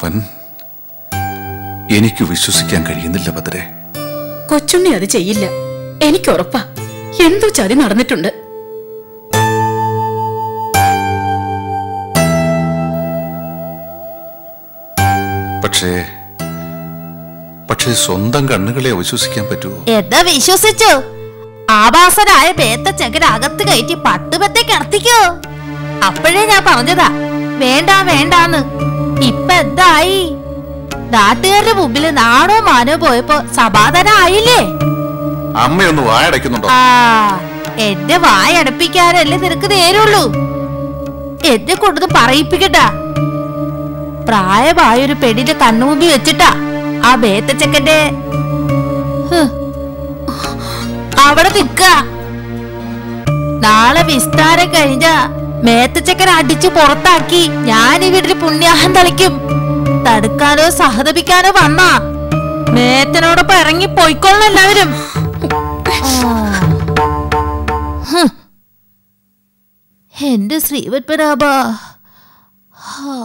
അവൻ എനിക്ക് വിശ്വസിക്കാൻ കഴിയുന്നില്ല ഭദ്രേ കൊച്ചുണ്ണി അത് ചെയ്യില്ല എനിക്ക് ഉറപ്പാ എന്തോ ചതി നടന്നിട്ടുണ്ട് പക്ഷേ പക്ഷേ സ്വന്തം കണ്ണുകളെ അവിശ്വസിക്കാൻ പറ്റുമോ എന്താ വിശ്വസിച്ചു ആഭാസനായ ബേത്തച്ചെങ്കൻ അകത്ത് കയറ്റി പട്ടുപത്തെ കിടത്തിക്കോ അപ്പോഴേ ഞാൻ പറഞ്ഞതാ വേണ്ട വേണ്ടാന്ന് ഇപ്പൊ എന്തായി നാട്ടുകാരുടെ മുമ്പിൽ നാണോ മാനോ പോയപ്പോ സമാധാനം ആയില്ലേ അമ്മയൊന്ന് വായടയ്ക്കുന്നുണ്ടോ ആ എന്റെ വായടപ്പിക്കാനല്ലേ നിനക്ക് നേരുള്ളൂ എന്നെ കൊണ്ടത് പറയിപ്പിക്കട്ട പ്രായമായൊരു പെണ്ണിന്റെ കണ്ണുമുമ്പി വെച്ചിട്ടാ ആ ബേത്തച്ചക്കന്റെ ഹ്, അവിടെ നിക്ക നാളെ വിസ്താരം കഴിഞ്ഞ മേത്തച്ചക്കൻ അടിച്ചു പുറത്താക്കി ഞാൻ ഈ വീട്ടിൽ പുണ്യാഹം തളിക്കും തടുക്കാനോ സഹതപിക്കാനോ വന്നാ മേത്തനോടൊപ്പം ഇറങ്ങി പോയിക്കൊള്ളണം എല്ലാവരും ഹ്. എന്റെ ശ്രീപത്മനാഭ ഹൗ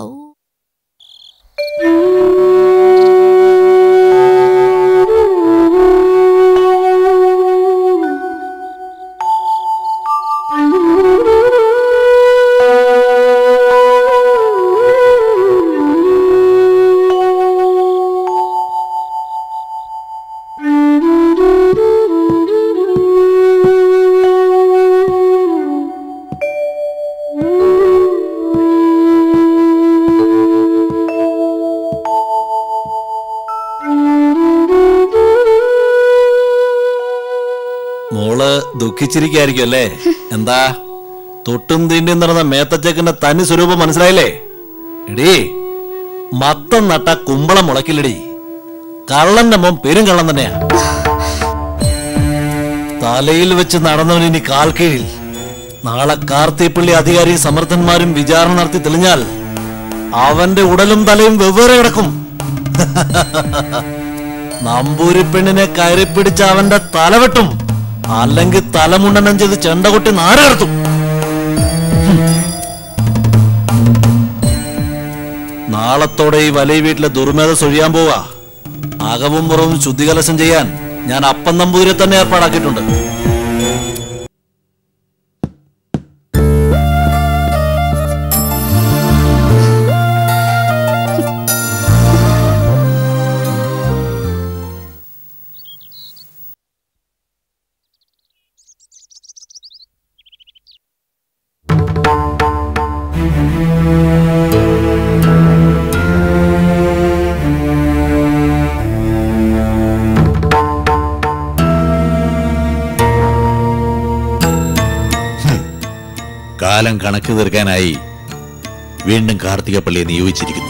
മോള് ദുഃഖിച്ചിരിക്കായിരിക്കും അല്ലേ എന്താ തൊട്ടും തീണ്ടിയും നടന്ന മേത്തച്ചക്കന്റെ തനി സ്വരൂപം മനസ്സിലായില്ലേ എടീ മത്തം നട്ട കുമ്പളം മുളക്കില്ലടി കള്ളന്റെ മോൻ പെരും കള്ളം തന്നെയാ തലയിൽ വെച്ച് നടന്നവൻ ഇനി കാൽ കീഴിൽ നാളെ കാർത്തിപ്പള്ളി അധികാരി സമർത്ഥന്മാരും വിചാരണ നടത്തി തെളിഞ്ഞാൽ അവന്റെ ഉടലും തലയും വെവ്വേറെ കിടക്കും നമ്പൂരി പെണ്ണിനെ കയറി പിടിച്ച് അവന്റെ തല വെട്ടും അല്ലെങ്കിൽ തലമുണ്ടനം ചെയ്ത് ചെണ്ട കൊട്ടി നാട് കടത്തും നാളത്തോടെ ഈ വലിയ വീട്ടിലെ ദുർമേധസ് ഒഴിയാൻ പോവാ അകവും പുറവും ശുദ്ധികലശം ചെയ്യാൻ ഞാൻ അപ്പം നമ്പൂതിരെ തന്നെ ഏർപ്പാടാക്കിയിട്ടുണ്ട് കാലം കണക്ക് തീർക്കാനായി വീണ്ടും കാർത്തികപ്പള്ളിയെ നിയോഗിച്ചിരിക്കുന്നു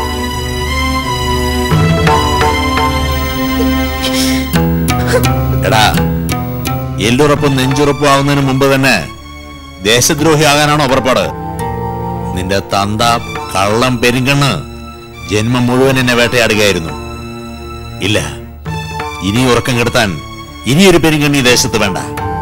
എടാ എല്ലുറപ്പും നെഞ്ചുറപ്പും ആവുന്നതിന് മുമ്പ് തന്നെ ദേശദ്രോഹി ആകാനാണോ പുറപ്പാട് നിന്റെ തന്ത കള്ളം പെരുങ്കണ്ണ് ജന്മം മുഴുവൻ എന്നെ വേട്ടയാടുകയായിരുന്നു ഇല്ല ഇനി ഉറക്കം കെടുത്താൻ ഇനിയൊരു പെരുങ്കണ്ണി ഈ ദേശത്ത് വേണ്ട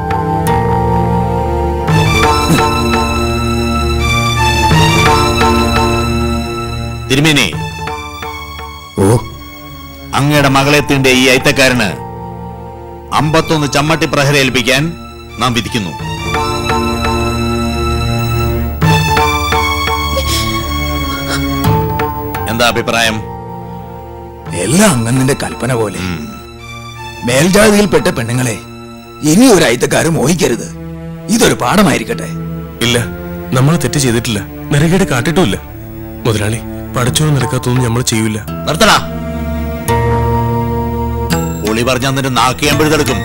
തിരുമേനി ഓ അങ്ങയുടെ മകളെത്തിന്റെ ഈ അയത്തക്കാരന് അമ്പത്തൊന്ന് ചമ്മട്ടി പ്രഹര ഏൽപ്പിക്കാൻ നാം വിധിക്കുന്നു എന്താ അഭിപ്രായം എല്ലാം അങ്ങന്നിന്റെ കൽപ്പന പോലെ മേൽജാതിയിൽപ്പെട്ട പെണ്ണുങ്ങളെ ഇനി ഒരു അയത്തക്കാരും മോഹിക്കരുത് ഇതൊരു പാഠമായിരിക്കട്ടെ ഇല്ല നമ്മൾ തെറ്റ് ചെയ്തിട്ടില്ല നിരകേട് കാട്ടിട്ടുമില്ല മുതലാളി പഠിച്ചോ നിരക്കാത്തൊന്നും നമ്മൾ ചെയ്യൂല നിർത്തടാ പൊളി പറഞ്ഞ നിന്റെ നാക്ക് ഞാൻ പിഴുതെടുക്കും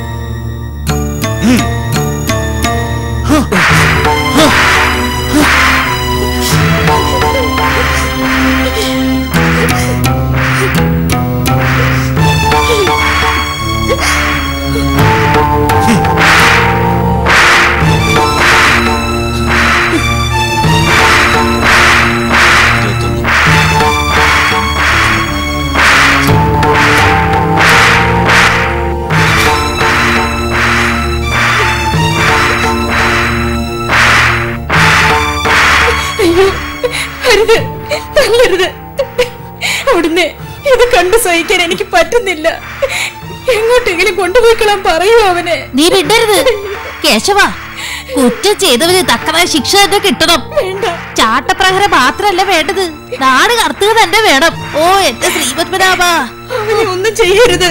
അരുത് തല്ലരുത് ഉടനെ ഇത് കണ്ടു സഹിക്കാൻ എനിക്ക് പറ്റുന്നില്ല എങ്ങോട്ടെങ്കിലും കൊണ്ടുപോയിക്കളാൻ പറയൂ അവനെ നീ വിടരുത് കേശവ കുറ്റം ചെയ്തവന് തക്കതായ ശിക്ഷ തന്നെ കിട്ടണം വേണ്ട ചാട്ടപ്രഹരം മാത്രല്ല വേണ്ടത് നാട് കറുത്തുക തന്നെ വേണം ഓ എന്റെ ശ്രീപത്മനാഭ അവനെ ഒന്നും ചെയ്യരുത്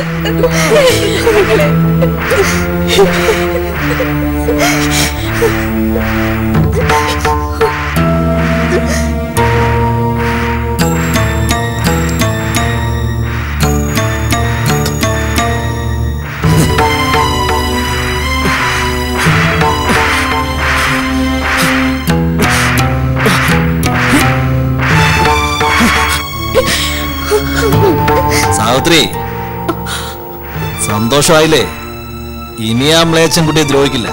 സാവിത്രി സന്തോഷമായില്ലേ ഇനി ആ മ്ലേച്ഛൻ കുട്ടിയെ ദ്രോഹിക്കില്ല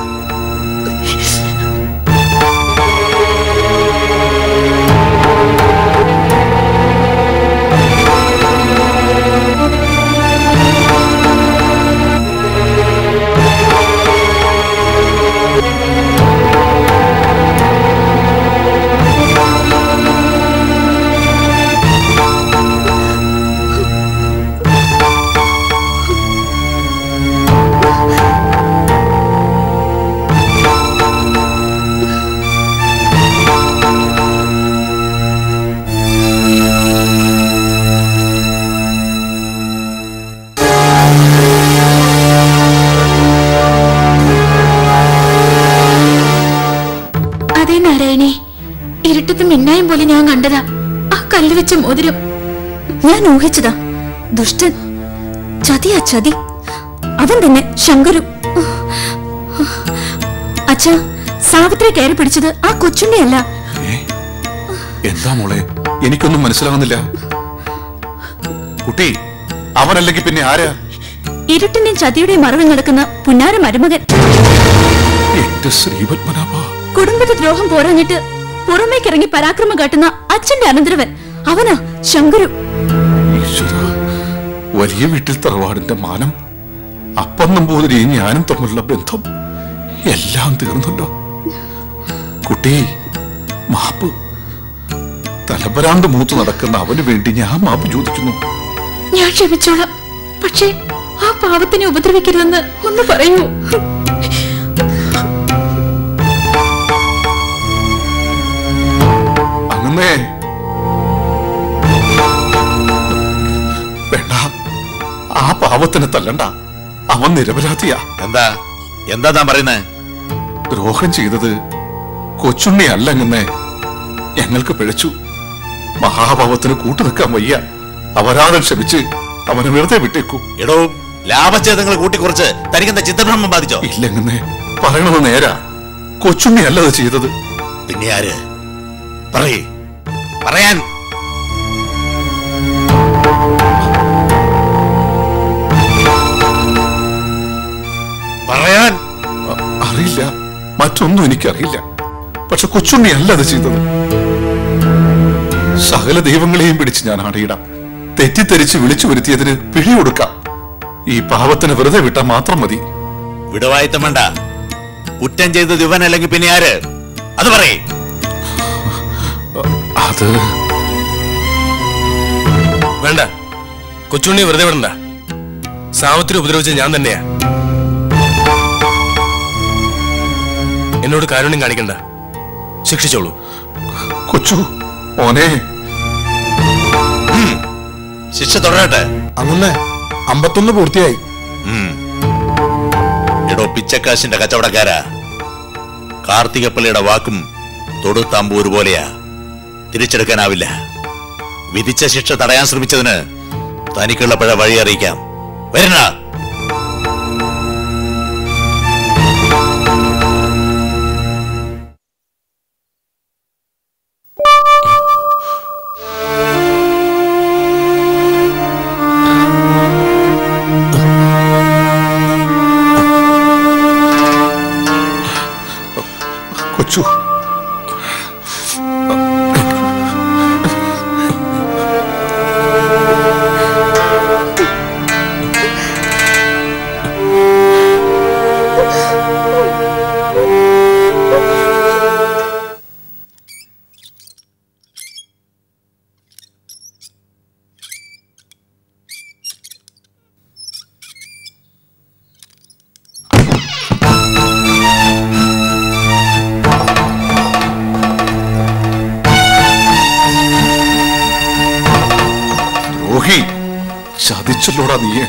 അതേ നാരായണി ഇരുട്ടത്ത് മിന്നായം പോലെ ഞാൻ കണ്ടതാ ആ കല്ല് വെച്ച മോതിരം ഞാൻ ഊഹിച്ചതാ ദുഷ്ടൻ ചതിയാ ചതി അവൻ തന്നെ ശങ്കരു അച്ഛാ സാവിത്രി കയറി പിടിച്ചത് ആ കൊച്ചുണ്ണിയല്ല ഏ? എന്താ മോളെ എനിക്കൊന്നും മനസ്സിലാവുന്നില്ല കുട്ടി അവനല്ലെങ്കിൽ പിന്നെ ആരാ ഇരുട്ടിന്റെയും ചതിയുടെയും മറവിൽ നടക്കുന്ന പുന്നാര മരുമകൻ എന്റെ ശ്രീപത്മനാഭ കുടുംബത്തെ ദ്രോഹം പോരാഞ്ഞിട്ട് പുറമേക്കിറങ്ങി പരാക്രമം കാട്ടുന്ന അച്ഛന്റെ അനന്തരവൻ അവനാ ശങ്കരു ഈശ്വര വലിയ വീട്ടിൽ തറവാടിന്റെ മാനം അപ്പം നമ്പൂതിരിയും ഞാനും തമ്മിലുള്ള ബന്ധം എല്ലാം തീർന്നല്ലോ കുട്ടി മാപ്പ് തലപരാന്ത് മൂത്ത് നടക്കുന്ന അവന് വേണ്ടി ഞാൻ മാപ്പ് ചോദിക്കുന്നു ഞാൻ ക്ഷമിച്ചോളാം പക്ഷേ ആ പാവത്തിനെ ഉപദ്രവിക്കരുതെന്ന് ഒന്ന് പറയൂ അങ്ങന്നേ വേണ്ട ആ പാവത്തിനെ തല്ലണ്ട അവൻ നിരപരാധിയാ എന്താ എന്താ താൻ പറയുന്നത് ദ്രോഹം ചെയ്തത് കൊച്ചുണ്ണി അല്ലങ്ങന്നെ ഞങ്ങൾക്ക് പിഴച്ചു മഹാഭാവത്തിന് കൂട്ടുനിൽക്കാൻ വയ്യ അപരാധം ക്ഷമിച്ച് അവനെ വെറുതെ വിട്ടേക്കൂ എടോ ലാഭച്ഛേദങ്ങൾ കൂട്ടിക്കുറച്ച് തനിക്കെന്താ ചിത്തഭ്രമം ബാധിച്ചോ ഇല്ലെങ്ങനെ പറയണത് നേരാ കൊച്ചുണ്ണി അല്ലത് ചെയ്തത് പിന്നെ ആര് പറയേ പറയാൻ പറയാൻ അ- അറിയില്ല മറ്റൊന്നും എനിക്കറിയില്ല പക്ഷെ കൊച്ചുണ്ണി അല്ല അത് ചെയ്തത് സകല ദൈവങ്ങളെയും പിടിച്ച് ഞാൻ ആടിയിടാം തെറ്റിദ്ധരിച്ച് വിളിച്ചു വരുത്തിയതിന് പിഴി കൊടുക്കാം ഈ പാവത്തിന് വെറുതെ വിട്ടാൽ മാത്രം മതി വിടവായത്തം വേണ്ട കുറ്റം ചെയ്തത് ഇവനല്ലെങ്കിൽ പിന്നെ ആര് അത് പറയേ അത് വേണ്ട കൊച്ചുണ്ണി വെറുതെ വിടണ്ട സാവത്തിരി ഉപദ്രവിച്ച ഞാൻ തന്നെയാ എന്നോട് കാരുണ്യം കാണിക്കണ്ട ശിക്ഷിച്ചോളൂ കൊച്ചു മോനെ ശിക്ഷ തുടരട്ടെ അങ്ങനെ അമ്പത്തൊന്ന് പൂർത്തിയായി ഉം. എടോ പിച്ചക്കാശിന്റെ കച്ചവടക്കാരാ കാർത്തികപ്പള്ളിയുടെ വാക്കും തൊടുത്താമ്പൂര് പോലെയാ തിരിച്ചെടുക്കാനാവില്ല വിധിച്ച ശിക്ഷ തടയാൻ ശ്രമിച്ചതിന് തനിക്കുള്ള പിഴ വഴി അറിയിക്കാം വരണ കൊച്ചു ചതിച്ചല്ലോടാ നീയെ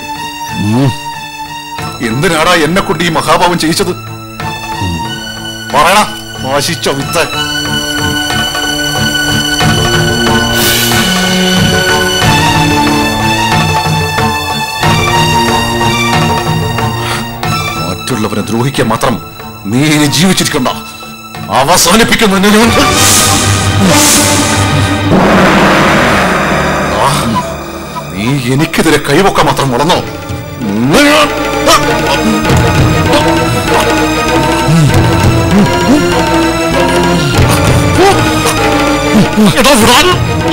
എന്തിനാടാ എന്നെ കൊണ്ട് ഈ മഹാഭാവം ചെയ്യിച്ചത് പറയണ മോശിച്ച വിത്ത് മറ്റുള്ളവരെ ദ്രോഹിക്കാൻ മാത്രം നീ ഇനി ജീവിച്ചിരിക്കണ്ട അവസാനിപ്പിക്കുന്നതിന് ഞാൻ ആ, നീ എനിക്കെതിരെ കൈവക്കാൻ മാത്രം വളർന്നോ നിന്നെ ഞാൻ- എടാ വിടാൻ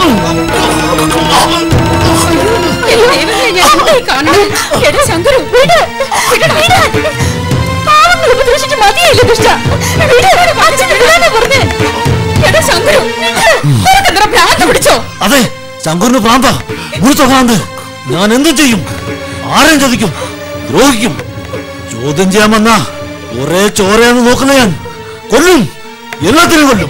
അതെ ശങ്കൂറിന് പ്രാന്ത ഗുരുത്ത ഭ്രാന്ത് ഞാൻ എന്തും ചെയ്യും ആരെയും ചതിക്കും ദ്രോഹിക്കും ചോദ്യം ചെയ്യാൻ വന്ന ഒരേ ചോരയെന്ന് നോക്കുന്ന ഞാൻ കൊല്ലും എല്ലാത്തിനും കൊല്ലും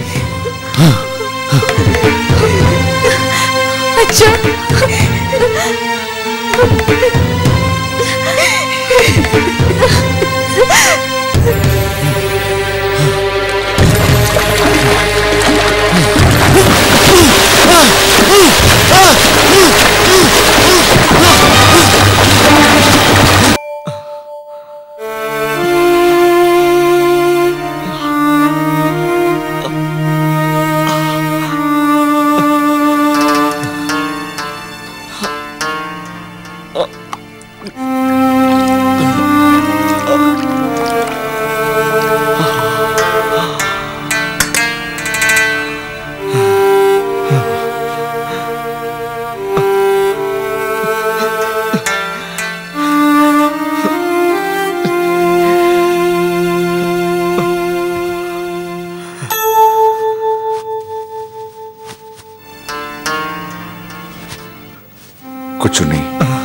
കൊച്ചുണ്ണി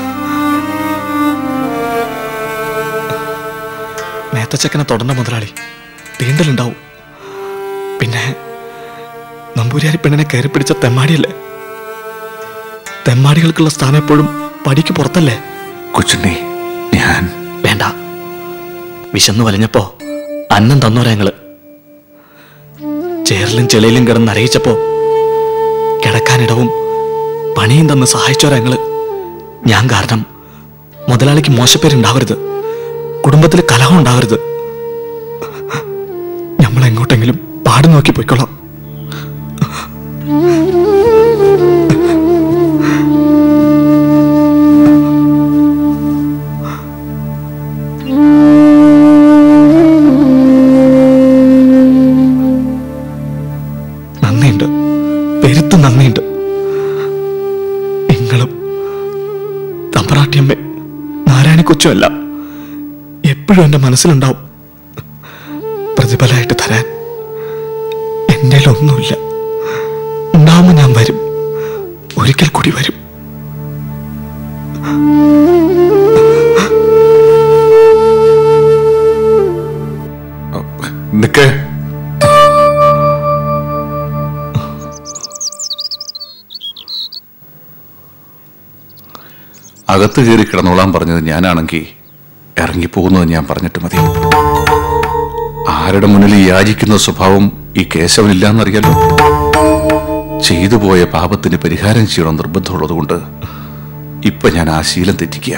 മേത്തച്ചക്കനെ തൊടണ്ട മുതലാളി തീണ്ടലുണ്ടാവും പിന്നെ നമ്പൂരിയാരി പെണ്ണിനെ കയറി പിടിച്ച തെമ്മാടിയല്ലേ തെമ്മാടികൾക്കുള്ള സ്ഥാനം എപ്പോഴും പടിക്ക് പുറത്തല്ലേ കൊച്ചുണ്ണി ഞാൻ വേണ്ട വിശന്നു വലഞ്ഞപ്പോ അന്നം തന്നോരാ ഞങ്ങള് ചേറിലും ചെളിയിലും കിടന്ന് അറിയിച്ചപ്പോ കിടക്കാനിടവും പണിയും തന്ന് സഹായിച്ചോരാ ഞങ്ങള് ഞാൻ കാരണം മുതലാളിക്ക് മോശപ്പേരുണ്ടാവരുത് കുടുംബത്തിൽ കലഹം ഉണ്ടാവരുത് നമ്മൾ എങ്ങോട്ടെങ്കിലും പാടി നോക്കി പോയിക്കോളാം നന്ദിയുണ്ട് പെരുത്ത് നന്ദിയുണ്ട് നിങ്ങളും തമ്പറാട്ടിയമ്മ നാരായണി കൊച്ചുമല്ല എപ്പോഴും എൻ്റെ മനസ്സിലുണ്ടാവും പ്രതിഫലമായിട്ട് തരാൻ എൻ്റെ ഒന്നുമില്ല ഉണ്ടാവുമ്പോൾ ഞാൻ വരും ഒരിക്കൽ കൂടി വരും നിക്ക് അകത്ത് കയറി കിടന്നോളാൻ പറഞ്ഞത് ഞാനാണെങ്കിൽ ഇറങ്ങിപ്പോകുന്നത് ഞാൻ പറഞ്ഞിട്ട് മതി ആരുടെ മുന്നിൽ യാചിക്കുന്ന സ്വഭാവം ഈ കേശവനില്ലാന്നറിയാലോ ചെയ്തു പോയ പാപത്തിന് പരിഹാരം ചെയ്യണം നിർബന്ധമുള്ളതുകൊണ്ട് ഇപ്പൊ ഞാൻ ആ ശീലം തെറ്റിക്കുക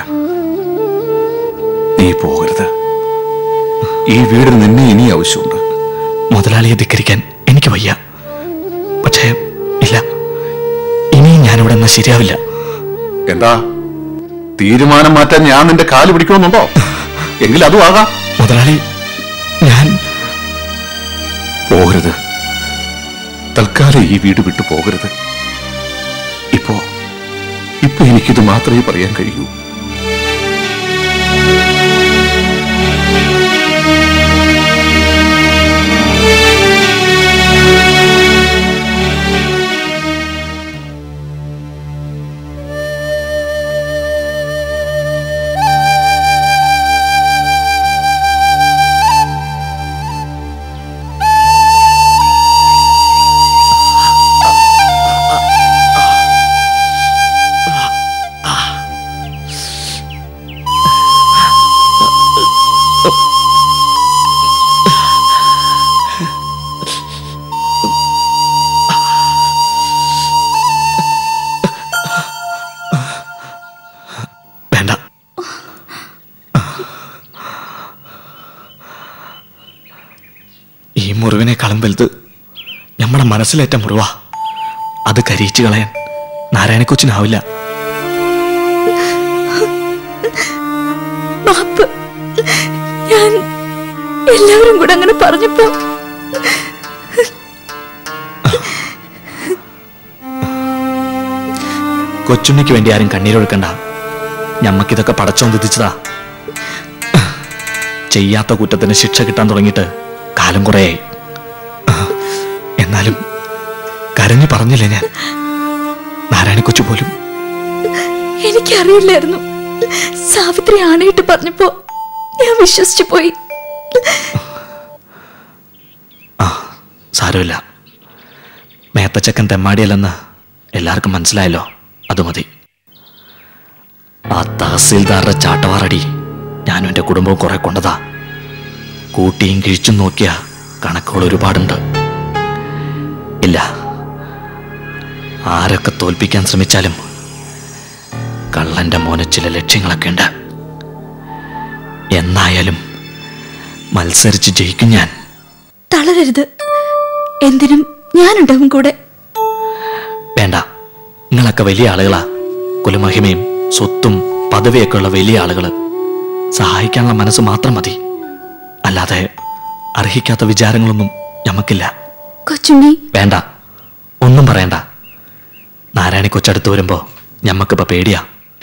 നീ പോകരുത് ഈ വീടിന് നിന്നെ ഇനി ആവശ്യമുണ്ട് മുതലാളിയെ ധിക്കരിക്കാൻ എനിക്ക് വയ്യ പക്ഷേ ഇല്ല ഇനിയും ഞാനിവിടെ നിന്ന് ശരിയാവില്ല എന്താ തീരുമാനം മാറ്റാൻ ഞാൻ നിന്റെ കാല് പിടിക്കണമെന്നുണ്ടോ എങ്കിൽ അതും ആകാം മുതലാളി ഞാൻ പോകരുത് തൽക്കാലം ഈ വീട് വിട്ടു പോകരുത് ഇപ്പോ ഇപ്പൊ എനിക്കിത് മാത്രമേ പറയാൻ കഴിയൂ ഈ മുറിവിനേക്കാളും വലുത് നമ്മുടെ മനസ്സിലേറ്റ മുറിവാ അത് കരിയിച്ചു കളയാൻ നാരായണക്കൊച്ചിനാവില്ല മാപ്പ് ഞാൻ എല്ലാവരും കൂടെ അങ്ങനെ പറഞ്ഞപ്പോ കൊച്ചുണ്ണിക്ക് വേണ്ടി ആരും കണ്ണീരൊഴുക്കണ്ട ഞമ്മക്കിതൊക്കെ പടച്ചോൻ വിധിച്ചതാ ചെയ്യാത്ത കുറ്റത്തിന് ശിക്ഷ കിട്ടാൻ തുടങ്ങിയിട്ട് കാലം കുറയായി എന്നാലും കരഞ്ഞു പറഞ്ഞില്ലേ ഞാൻ നാരായണക്കൊച്ചു പോലും എനിക്കറിയില്ലായിരുന്നു സാവിത്രി ആണയിട്ട് പറഞ്ഞപ്പോ ഞാൻ വിശ്വസിച്ചു പോയി സാരമില്ല മേത്തച്ചക്കൻ തെമ്മാടിയല്ലെന്ന് എല്ലാവർക്കും മനസ്സിലായല്ലോ അത് മതി ആ തഹസീൽദാറുടെ ചാട്ടവാറടി ഞാനും എൻ്റെ കുടുംബവും കുറെ കൊണ്ടതാ കൂട്ടിയും കിഴിച്ചും നോക്കിയ കണക്കുകൾ ഒരുപാടുണ്ട് ഇല്ല ആരൊക്കെ തോൽപ്പിക്കാൻ ശ്രമിച്ചാലും കള്ളന്റെ മോന് ചില ലക്ഷ്യങ്ങളൊക്കെ ഉണ്ട് എന്നായാലും മത്സരിച്ച് ജയിക്കും ഞാൻ തളരരുത് എന്തിനും ഞാനുണ്ടാവും കൂടെ വേണ്ട നിങ്ങളൊക്കെ വലിയ ആളുകളാ കുലമഹിമയും സ്വത്തും പദവിയൊക്കെ ഉള്ള വലിയ ആളുകള് സഹായിക്കാനുള്ള മനസ്സ് മാത്രം മതി അല്ലാതെ അർഹിക്കാത്ത വിചാരങ്ങളൊന്നും ഞമ്മക്കില്ല കൊച്ചുണ്ണി വേണ്ട ഒന്നും പറയണ്ട നാരായണി കൊച്ചടുത്ത് വരുമ്പോ ഞമ്മക്കിപ്പോ പേടിയാ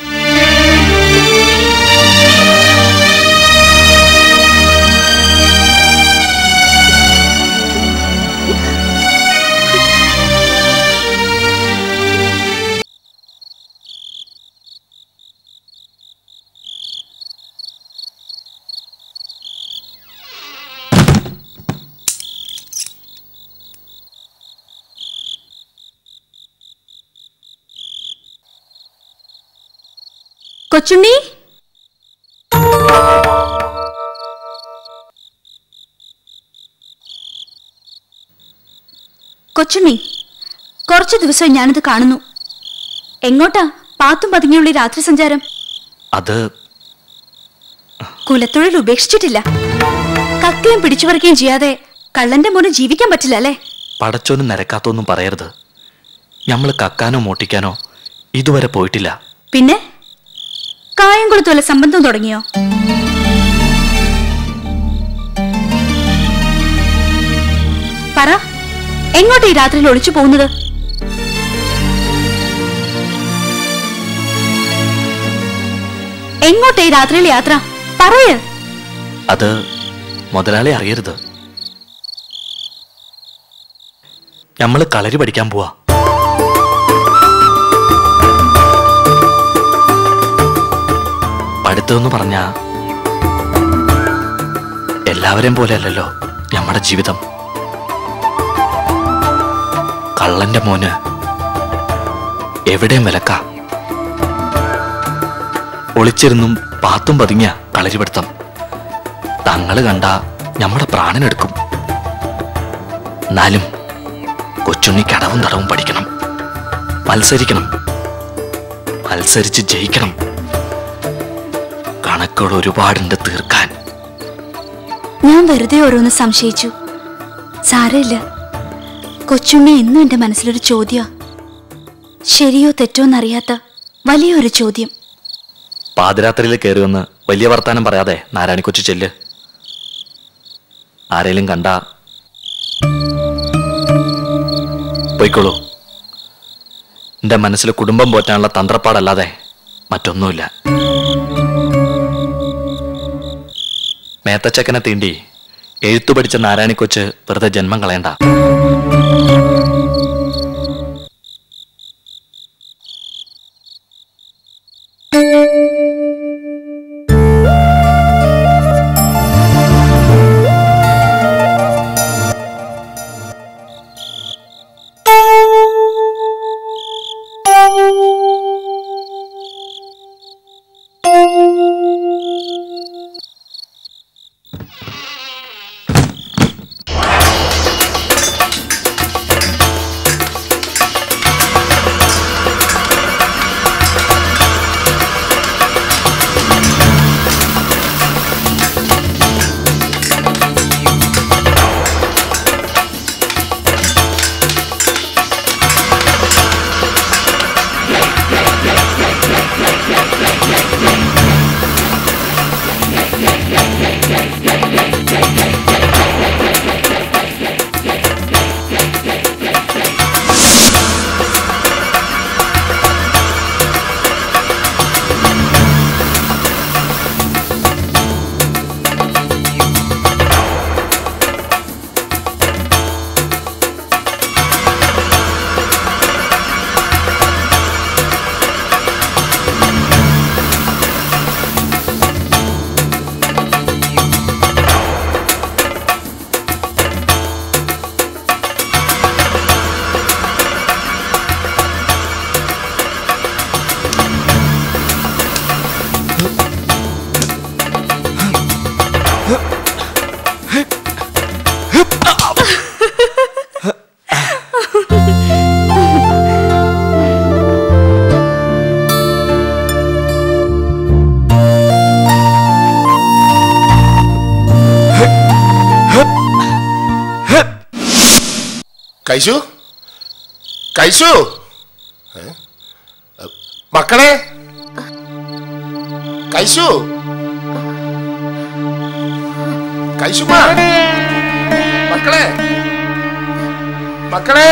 കൊച്ചുണ്ണി കൊച്ചുണ്ണി കുറച്ചു ദിവസമായി ഞാനിത് കാണുന്നു എങ്ങോട്ടാ പാത്തും പതുങ്ങിയുള്ള ഈ രാത്രി സഞ്ചാരം അത് കുലത്തൊഴിൽ ഉപേക്ഷിച്ചിട്ടില്ല കക്കയും പിടിച്ചുപറിക്കുകയും ചെയ്യാതെ കള്ളന്റെ മോന് ജീവിക്കാൻ പറ്റില്ല അല്ലേ പടച്ചോനും നിരക്കാത്തൊന്നും പറയരുത് ഞമ്മള് കക്കാനോ മോട്ടിക്കാനോ ഇതുവരെ പോയിട്ടില്ല പിന്നെ കായംകുളത്ത് വല്ല സംബന്ധം തുടങ്ങിയോ പറ എങ്ങോട്ടാ ഈ രാത്രിയിൽ ഒളിച്ചു പോകുന്നത് എങ്ങോട്ടാ ഈ രാത്രിയിൽ യാത്ര പറയ് അത് മുതലാളി അറിയരുത് ഞമ്മള് കളരി പഠിക്കാൻ പോവാ പഠിത്തമെന്ന് പറഞ്ഞ എല്ലാവരെയും പോലെ അല്ലല്ലോ നമ്മുടെ ജീവിതം കള്ളന്റെ മോന് എവിടെയും വിലക്ക ഒളിച്ചിരുന്നും പാത്തും പതുങ്ങിയ കളരിപിടുത്തം തങ്ങള് കണ്ട നമ്മുടെ പ്രാണനെടുക്കും എന്നാലും കൊച്ചുണ്ണി കടവും തടവും പഠിക്കണം മത്സരിക്കണം മത്സരിച്ച് ജയിക്കണം കണക്കുകൾ ഒരുപാടുണ്ട് തീർക്കാൻ ഞാൻ വെറുതെ ഓരോന്ന് സംശയിച്ചു സാരമില്ല കൊച്ചുണ്ണി എന്നും എന്റെ മനസ്സിലൊരു ചോദ്യ ശരിയോ തെറ്റോ എന്നറിയാത്ത വലിയൊരു ചോദ്യം പാതിരാത്രിയിൽ കയറി വന്ന് വലിയ വർത്താനം പറയാതെ നാരായണിക്കൊച്ചു ചെല്ല് ആരേലും കണ്ട പോയിക്കോളൂ എന്റെ മനസ്സിൽ കുടുംബം പോറ്റാനുള്ള തന്ത്രപ്പാടല്ലാതെ മറ്റൊന്നുമില്ല മേത്തച്ചക്കനെ തീണ്ടി എഴുത്തു പഠിച്ച നാരായണിക്കൊച്ച് വെറുതെ ജന്മം കളയണ്ട കൈശു കൈശു ഏ? മക്കളെ കൈശു കൈശുമാ മക്കളെ മക്കളെ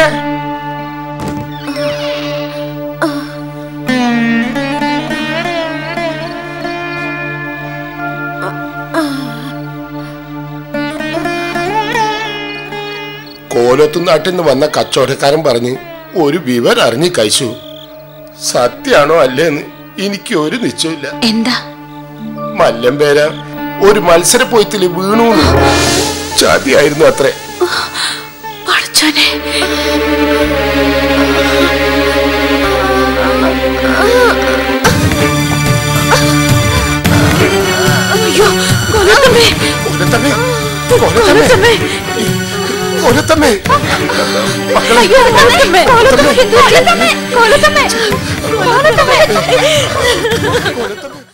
കോലത്തു നാട്ടിൽ നിന്ന് വന്ന കച്ചവടക്കാരൻ പറഞ്ഞ് ഒരു വിവരം അറിഞ്ഞ് കഴിച്ചു സത്യാണോ അല്ലേന്ന് എനിക്ക് ഒരു നിശ്ചയമില്ല എന്താ മല്ലമ്പേര ഒരു മത്സര പോയത്തില് വീണു ചതിയായിരുന്നു അത്രേ പഠിച്ചോനെ അയ്യോ കൊലത്തമ്മേ കൊലത്തമ്മേ കൊലത്തമ്മേ കൊലത്തമ്മേ മക്കളെ അയ്യോ കൊലത്തമ്മേ കൊലത്തമ്മേ കൊലത്തമ്മേ കൊലത്തമ്മേ കൊലത്തമ്മേ കൊലത്തമ്മേ